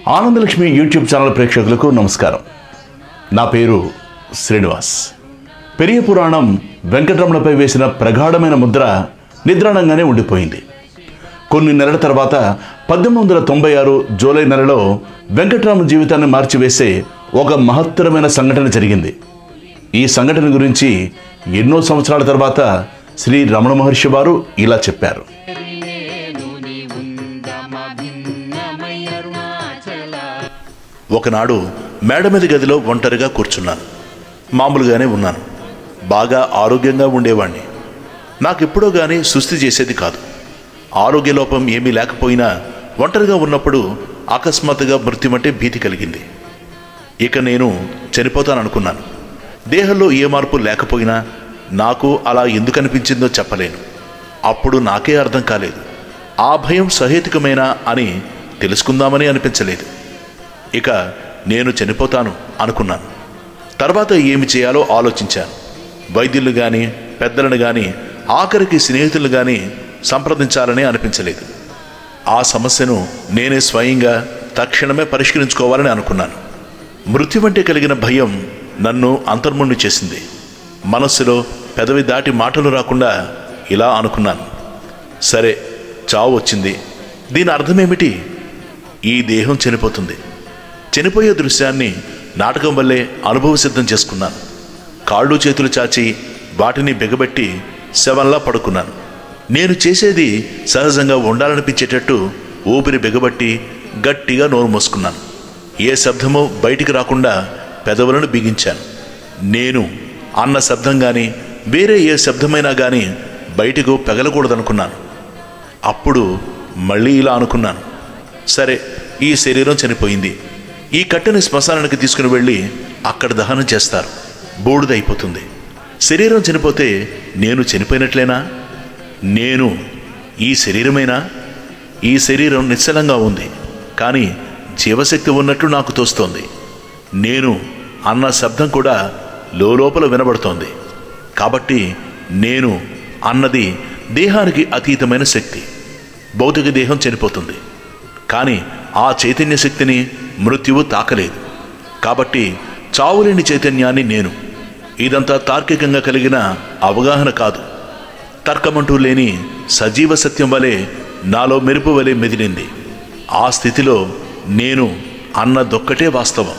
Anandalakshmi YouTube channel ప్రేక్షకులకు నమస్కారం నా పేరు శ్రీనివాస్ పెరియ పురాణం వెంకటరమణపై వేసిన ప్రగాఢమైన ముద్ర నిద్రాణంగానే ఉండిపోయింది కొన్ని నెలల తర్వాత పద్దెనిమిది వందల తొంభై ఆరు జూలై నెలలో వెంకటరామ జీవితాన్ని మార్చివేసే ఒక మహత్తరమైన సంఘటన జరిగింది ఈ సంఘటన గురించి ఎన్నో సంవత్సరాల తర్వాత శ్రీ రమణ మహర్షి వారు ఇలా చెప్పారు నేనుని ఉందమ భిన్నమై అరుణాచల ఒకనాడు మేడ మీద గదిలో ఒంటరిగా కూర్చున్నాను మామూలుగానే ఉన్నాను బాగా ఆరోగ్యంగా ఉండేవాణ్ణి నాకెప్పుడో గానీ సుస్థి చేసేది కాదు ఆరోగ్య లోపం ఏమీ లేకపోయినా ఒంటరిగా ఉన్నప్పుడు అకస్మాత్తుగా మృత్యుమంటే భీతి కలిగింది ఇక నేను చనిపోతాననుకున్నాను దేహంలో ఏ మార్పు లేకపోయినా నాకు అలా ఎందుకు అనిపించిందో చెప్పలేను అప్పుడు నాకే అర్థం కాలేదు ఆ భయం సహేతుకమేనా అని తెలుసుకుందామని అనిపించలేదు ఇక నేను చనిపోతాను అనుకున్నాను తర్వాత ఏమి చేయాలో ఆలోచించాను వైద్యులు కానీ పెద్దలను కానీ ఆఖరికి స్నేహితులు కానీ సంప్రదించాలని అనిపించలేదు ఆ సమస్యను నేనే స్వయంగా తక్షణమే పరిష్కరించుకోవాలని అనుకున్నాను మృత్యు అంటే కలిగిన భయం నన్ను అంతర్ముండి చేసింది మనస్సులో పెదవి దాటి మాటలు రాకుండా ఇలా అనుకున్నాను సరే చావు వచ్చింది దీని అర్థమేమిటి ఈ దేహం చనిపోతుంది చనిపోయే దృశ్యాన్ని నాటకం వల్లే అనుభవ సిద్ధం చేసుకున్నాను కాళ్ళు చేతులు చాచి వాటిని బిగబెట్టి శవంలా పడుకున్నాను నేను చేసేది సహజంగా ఉండాలనిపించేటట్టు ఊపిరి బిగబట్టి గట్టిగా నోరు మూసుకున్నాను ఏ శబ్దమో బయటికి రాకుండా పెదవులను బిగించాను నేను అన్న శబ్దం కానీ వేరే ఏ శబ్దమైనా కానీ బయటకు పెగలకూడదనుకున్నాను అప్పుడు మళ్ళీ ఇలా అనుకున్నాను సరే ఈ శరీరం చనిపోయింది ఈ కట్టెని శ్మశానానికి తీసుకుని వెళ్ళి అక్కడ దహనం చేస్తారు బూడిదైపోతుంది శరీరం చనిపోతే నేను చనిపోయినట్లేనా నేను ఈ శరీరమేనా ఈ శరీరం నిశ్చలంగా ఉంది కానీ జీవశక్తి ఉన్నట్టు నాకు తోస్తోంది నేను అన్న శబ్దం కూడా లోపల వినబడుతోంది కాబట్టి నేను అన్నది దేహానికి అతీతమైన శక్తి భౌతిక దేహం చనిపోతుంది కానీ ఆ చైతన్య శక్తిని మృత్యువు తాకలేదు కాబట్టి చావులేని చైతన్యాన్ని నేను ఇదంతా తార్కికంగా కలిగిన అవగాహన కాదు తర్కమంటూ లేని సజీవ సత్యం వలె నాలో మెరుపు వలె మెదిలింది ఆ స్థితిలో నేను అన్నదొక్కటే వాస్తవం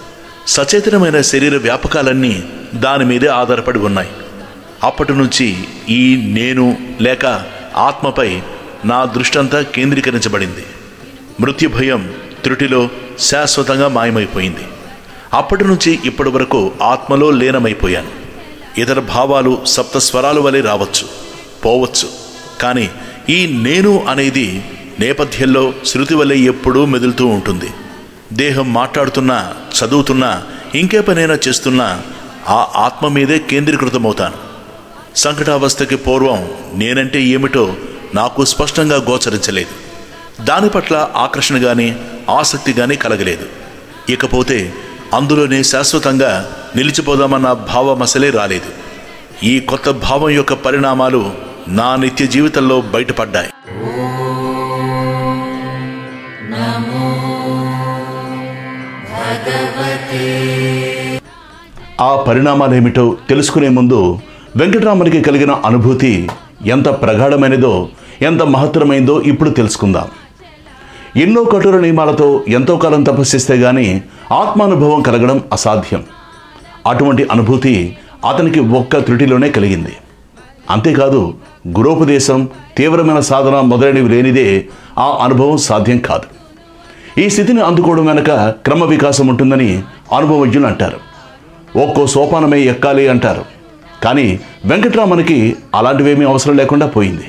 సచేతనమైన శరీర వ్యాపకాలన్నీ దాని మీదే ఆధారపడి ఉన్నాయి అప్పటి నుంచి ఈ నేను లేక ఆత్మపై నా దృష్టంతా కేంద్రీకరించబడింది మృత్యు భయం త్రుటిలో శాశ్వతంగా మాయమైపోయింది అప్పటి నుంచి ఇప్పటి వరకు ఆత్మలో లీనమైపోయాను ఇతర భావాలు సప్త స్వరాలు వలె రావచ్చు పోవచ్చు కానీ ఈ నేను అనేది నేపథ్యంలో శృతి వలె ఎప్పుడూ మెదులుతూ ఉంటుంది దేహం మాట్లాడుతున్నా చదువుతున్నా ఇంకే పనైనా చేస్తున్నా ఆ ఆత్మ మీదే కేంద్రీకృతమవుతాను సంకటావస్థకి పూర్వం నేనంటే ఏమిటో నాకు స్పష్టంగా గోచరించలేదు దాని పట్ల ఆకర్షణ గాని ఆసక్తి గాని కలగలేదు ఇకపోతే అందులోనే శాశ్వతంగా నిలిచిపోదామన్న భావమసలే రాలేదు ఈ కొత్త భావం యొక్క పరిణామాలు నా నిత్య జీవితంలో బయటపడ్డాయి ఆ పరిణామాలేమిటో తెలుసుకునే ముందు వెంకటరామనికి కలిగిన అనుభూతి ఎంత ప్రగాఢమైనదో ఎంత మహత్తరమైందో ఇప్పుడు తెలుసుకుందాం ఎన్నో కఠోర నియమాలతో ఎంతో కాలం తపస్సిస్తే గాని ఆత్మానుభవం కలగడం అసాధ్యం అటువంటి అనుభూతి అతనికి ఒక్క త్రుటిలోనే కలిగింది అంతేకాదు గురోపదేశం తీవ్రమైన సాధన మొదలైనవి లేనిదే ఆ అనుభవం సాధ్యం కాదు ఈ స్థితిని అందుకోవడం వెనక క్రమ వికాసం ఉంటుందని అనుభవజ్ఞులు అంటారు ఒక్కో సోపానమే ఎక్కాలి అంటారు కానీ వెంకట్రామనికి అలాంటివేమీ అవసరం లేకుండా పోయింది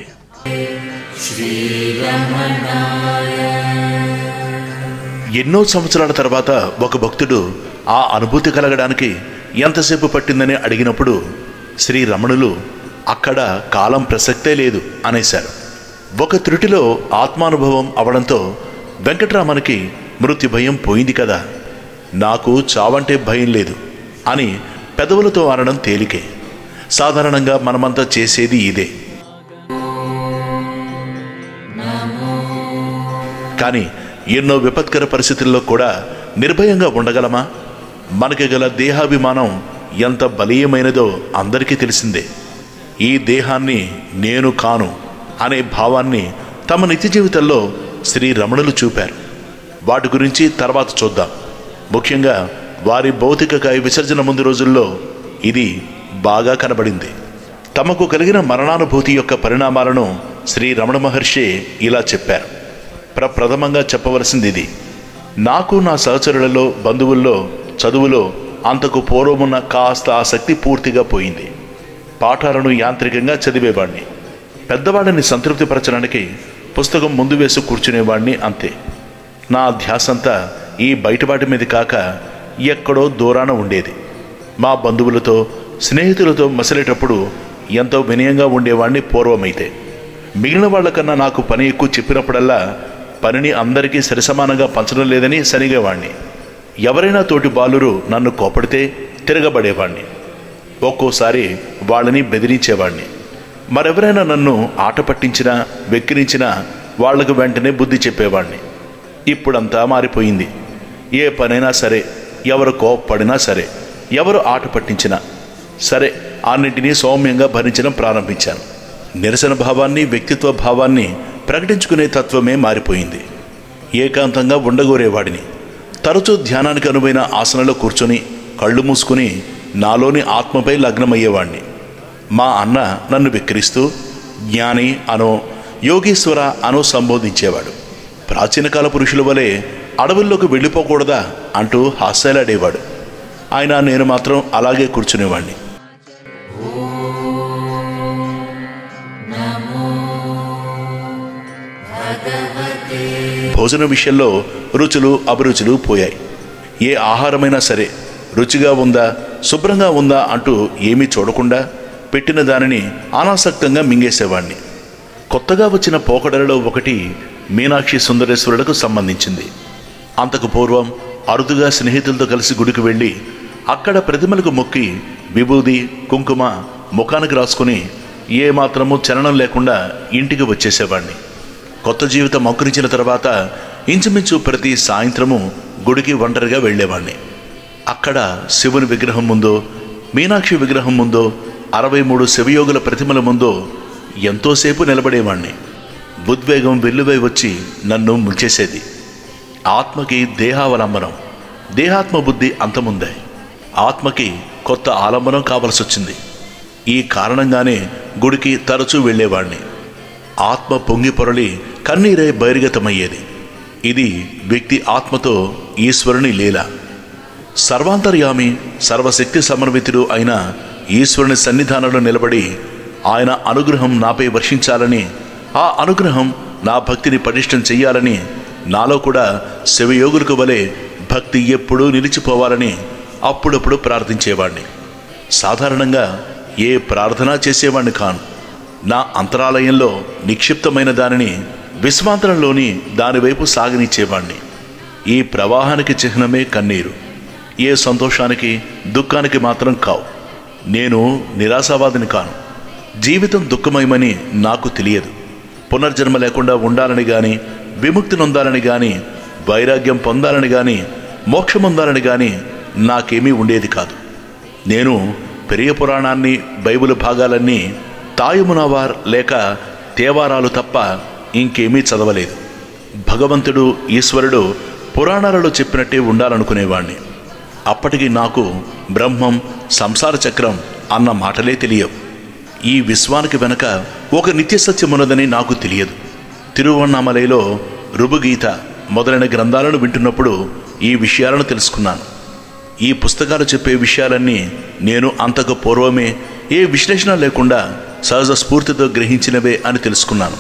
ఎన్నో సంవత్సరాల తర్వాత ఒక భక్తుడు ఆ అనుభూతి కలగడానికి ఎంతసేపు పట్టిందని అడిగినప్పుడు శ్రీ రమణులు అక్కడ కాలం ప్రసక్తే లేదు అనేశారు ఒక త్రుటిలో ఆత్మానుభవం అవడంతో వెంకటరామనికి మృత్యు భయం పోయింది కదా నాకు చావంటే భయం లేదు అని పెదవులతో అనడం తేలికే సాధారణంగా మనమంతా చేసేది ఇదే కానీ ఎన్నో విపత్కర పరిస్థితుల్లో కూడా నిర్భయంగా ఉండగలమా మనకి గల దేహాభిమానం ఎంత బలీయమైనదో అందరికీ తెలిసిందే ఈ దేహాన్ని నేను కాను అనే భావాన్ని తమ నిత్య జీవితంలో శ్రీ రమణులు చూపారు వాటి గురించి తర్వాత చూద్దాం ముఖ్యంగా వారి భౌతిక కాయ విసర్జన ముందు రోజుల్లో ఇది బాగా కనబడింది తమకు కలిగిన మరణానుభూతి యొక్క పరిణామాలను శ్రీ రమణ మహర్షి ఇలా చెప్పారు ప్రప్రథమంగా చెప్పవలసింది ఇది నాకు నా సహచరులలో బంధువుల్లో చదువులో అంతకు పూర్వమున్న కాస్త ఆసక్తి పూర్తిగా పోయింది పాఠాలను యాంత్రికంగా చదివేవాణ్ణి పెద్దవాడిని సంతృప్తిపరచడానికి పుస్తకం ముందు వేసి కూర్చునేవాణ్ణి అంతే నా ధ్యాసంతా ఈ బయటవాటి మీద కాక ఎక్కడో దూరాన ఉండేది మా బంధువులతో స్నేహితులతో మసిలేటప్పుడు ఎంతో వినయంగా ఉండేవాణ్ణి పూర్వమైతే మిగిలిన వాళ్ళకన్నా నాకు పని ఎక్కువ చెప్పినప్పుడల్లా పనిని అందరికీ సరిసమానంగా పంచడం లేదని సనిగేవాణ్ణి ఎవరైనా తోటి బాలురు నన్ను కోపడితే తిరగబడేవాణ్ణి ఒక్కోసారి వాళ్ళని బెదిరించేవాణ్ణి మరెవరైనా నన్ను ఆట పట్టించినా వెక్కిరించినా వాళ్లకు వెంటనే బుద్ధి చెప్పేవాణ్ణి ఇప్పుడంతా మారిపోయింది ఏ పనైనా సరే ఎవరు కోప్పడినా సరే ఎవరు ఆట పట్టించినా సరే అన్నింటినీ సౌమ్యంగా భరించడం ప్రారంభించాను నిరసన భావాన్ని వ్యక్తిత్వ భావాన్ని ప్రకటించుకునే తత్వమే మారిపోయింది ఏకాంతంగా ఉండగోరేవాడిని తరచూ ధ్యానానికి అనువైన ఆసనలో కూర్చొని కళ్ళు మూసుకుని నాలోని ఆత్మపై లగ్నమయ్యేవాణ్ణి మా అన్న నన్ను విక్రిస్తూ జ్ఞాని అనో యోగీశ్వర అనో సంబోధించేవాడు ప్రాచీన కాల పురుషుల వలె అడవుల్లోకి వెళ్ళిపోకూడదా అంటూ హాస్యాలాడేవాడు ఆయన నేను మాత్రం అలాగే కూర్చునేవాణ్ణి భోజన విషయంలో రుచులు అభిరుచులు పోయాయి ఏ ఆహారమైనా సరే రుచిగా ఉందా శుభ్రంగా ఉందా అంటూ ఏమీ చూడకుండా పెట్టిన దానిని అనాసక్తంగా మింగేసేవాణ్ణి కొత్తగా వచ్చిన పోకడలలో ఒకటి మీనాక్షి సుందరేశ్వరులకు సంబంధించింది అంతకు పూర్వం అరుదుగా స్నేహితులతో కలిసి గుడికి వెళ్ళి అక్కడ ప్రతిమలకు మొక్కి విభూది కుంకుమ ముఖానికి రాసుకుని ఏ మాత్రము చలనం లేకుండా ఇంటికి వచ్చేసేవాణ్ణి కొత్త జీవితం అంకురించిన తర్వాత ఇంచుమించు ప్రతి సాయంత్రము గుడికి ఒంటరిగా వెళ్ళేవాణ్ణి అక్కడ శివుని విగ్రహం ముందో మీనాక్షి విగ్రహం ముందో అరవై మూడు శివయోగుల ప్రతిమల ముందో ఎంతోసేపు నిలబడేవాణ్ణి ఉద్వేగం వెల్లువై వచ్చి నన్ను ముంచేసేది ఆత్మకి దేహావలంబనం దేహాత్మ బుద్ధి అంతముందాయి ఆత్మకి కొత్త ఆలంబనం కావలసి వచ్చింది ఈ కారణంగానే గుడికి తరచూ వెళ్ళేవాణ్ణి ఆత్మ పొంగి పొరలి కన్నీరై బహిర్గతమయ్యేది ఇది వ్యక్తి ఆత్మతో ఈశ్వరుని లీల సర్వాంతర్యామి సర్వశక్తి సమన్వితుడు అయిన ఈశ్వరుని సన్నిధానంలో నిలబడి ఆయన అనుగ్రహం నాపై వర్షించాలని ఆ అనుగ్రహం నా భక్తిని పటిష్టం చెయ్యాలని నాలో కూడా శివయోగులకు వలె భక్తి ఎప్పుడూ నిలిచిపోవాలని అప్పుడప్పుడు ప్రార్థించేవాణ్ణి సాధారణంగా ఏ ప్రార్థన చేసేవాణ్ణి కాను నా అంతరాలయంలో నిక్షిప్తమైన దానిని విశ్వాంతరంలోని దానివైపు సాగనిచ్చేవాణ్ణి ఈ ప్రవాహానికి చిహ్నమే కన్నీరు ఏ సంతోషానికి దుఃఖానికి మాత్రం కావు నేను నిరాశావాదిని కాను జీవితం దుఃఖమయమని నాకు తెలియదు పునర్జన్మ లేకుండా ఉండాలని గాని విముక్తి నొందాలని గాని వైరాగ్యం పొందాలని గాని మోక్షం పొందాలని గాని నాకేమీ ఉండేది కాదు నేను పెరియ పురాణాన్ని బైబిల్ భాగాలన్నీ తాయుమునవార్ లేక తేవారాలు తప్ప ఇంకేమీ చదవలేదు భగవంతుడు ఈశ్వరుడు పురాణాలలో చెప్పినట్టే ఉండాలనుకునేవాణ్ణి అప్పటికి నాకు బ్రహ్మం సంసార చక్రం అన్న మాటలే తెలియవు ఈ విశ్వానికి వెనక ఒక నిత్య సత్యం ఉన్నదని నాకు తెలియదు తిరువన్నామలైలో రుబుగీత మొదలైన గ్రంథాలను వింటున్నప్పుడు ఈ విషయాలను తెలుసుకున్నాను ఈ పుస్తకాలు చెప్పే విషయాలన్నీ నేను అంతకు పూర్వమే ఏ విశ్లేషణ లేకుండా సహజ స్ఫూర్తితో గ్రహించినవే అని తెలుసుకున్నాను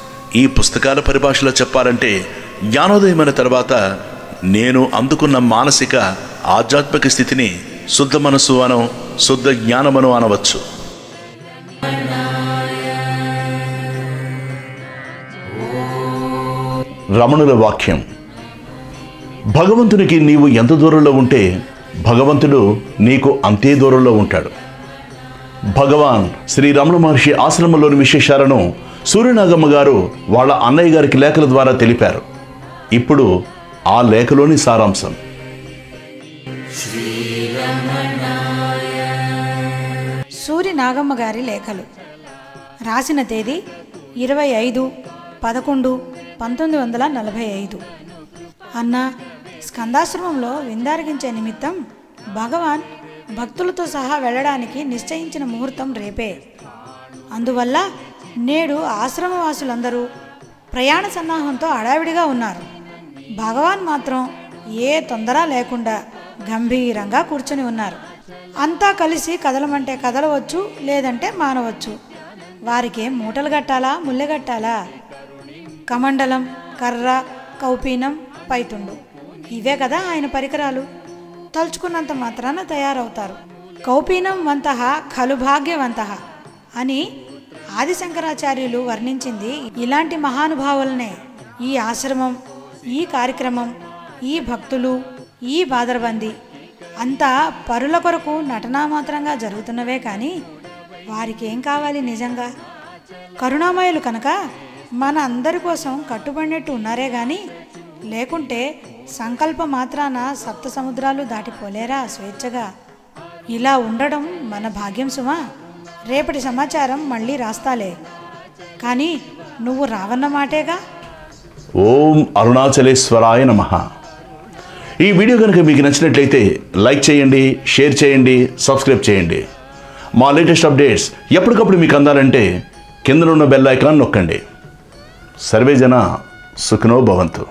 ఈ పుస్తకాల పరిభాషలో చెప్పాలంటే జ్ఞానోదయమైన తర్వాత నేను అందుకున్న మానసిక ఆధ్యాత్మిక స్థితిని శుద్ధ మనస్సు అనో శుద్ధ జ్ఞానమను అనవచ్చు రమణుల వాక్యం భగవంతునికి నీవు ఎంత దూరంలో ఉంటే భగవంతుడు నీకు అంతే దూరంలో ఉంటాడు భగవాన్ శ్రీ రమణ మహర్షి ఆశ్రమంలోని విశేషాలను సూర్యనాగమ్మ గారు వాళ్ళ అన్నయ్య గారికి లేఖల ద్వారా తెలిపారు ఇప్పుడు ఆ లేఖలోని సారాంశం సూరి నాగమ్మ గారి లేఖలు రాసిన తేదీ ఇరవై ఐదు పదకొండు పంతొమ్మిది వందల నలభై ఐదు అన్న స్కందాశ్రమంలో విందారగించే నిమిత్తం భగవాన్ భక్తులతో సహా వెళ్ళడానికి నిశ్చయించిన ముహూర్తం రేపే అందువల్ల నేడు ఆశ్రమవాసులందరూ ప్రయాణ సన్నాహంతో హడావిడిగా ఉన్నారు భగవాన్ మాత్రం ఏ తొందర లేకుండా గంభీరంగా కూర్చొని ఉన్నారు అంతా కలిసి కదలమంటే కదలవచ్చు లేదంటే మానవచ్చు వారికి మూటలు కట్టాలా ముల్లె కట్టాలా కమండలం కర్ర కౌపీనం పైతుండు ఇవే కదా ఆయన పరికరాలు తలుచుకున్నంత మాత్రాన తయారవుతారు కౌపీనం వంతః ఖలు భాగ్యవంతః అని ఆదిశంకరాచార్యులు వర్ణించింది ఇలాంటి మహానుభావులనే ఈ ఆశ్రమం ఈ కార్యక్రమం ఈ భక్తులు ఈ బాదరబంది అంతా పరుల కొరకు నటనా మాత్రంగా జరుగుతున్నవే కానీ వారికి ఏం కావాలి నిజంగా కరుణామయులు కనుక మన అందరి కోసం కట్టుబడినట్టు ఉన్నారే గాని లేకుంటే సంకల్ప మాత్రాన సప్త సముద్రాలు దాటిపోలేరా స్వేచ్ఛగా ఇలా ఉండడం మన భాగ్యం సుమా రేపటి సమాచారం మళ్ళీ రాస్తాలే కానీ నువ్వు రావన్న మాటేగా ఓం అరుణాచలేశ్వరాయ నమ ఈ వీడియో కనుక మీకు నచ్చినట్లయితే లైక్ చేయండి షేర్ చేయండి సబ్స్క్రైబ్ చేయండి మా లేటెస్ట్ అప్డేట్స్ ఎప్పటికప్పుడు మీకు అందాలంటే కింద ఉన్న బెల్ ఐకాన్ నొక్కండి సర్వే జన సుఖనో భవంతు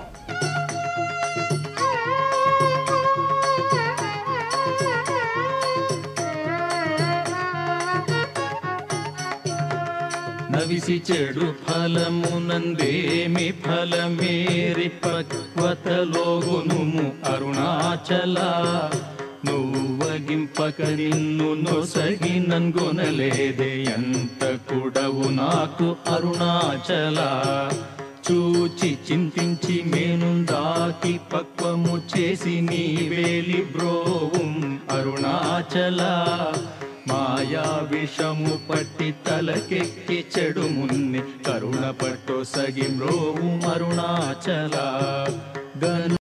నవిసి చెడు ఫలమునందేమి ఫలమేరి పక్వతలోగునుము అరుణాచల నువ్వగింపక నిన్ను నొసగి నన్గొనలేదే ఎంత కూడవు నాకు అరుణాచల చూచి చింతించి మేనుందాకి పక్వము చేసి నీ వేలి బ్రోవం అరుణాచల మాయా విషము పట్టి తలకెక్కి చెడు మున్ని కరుణ పట్టు సగి మ్రోవు అరుణాచల గను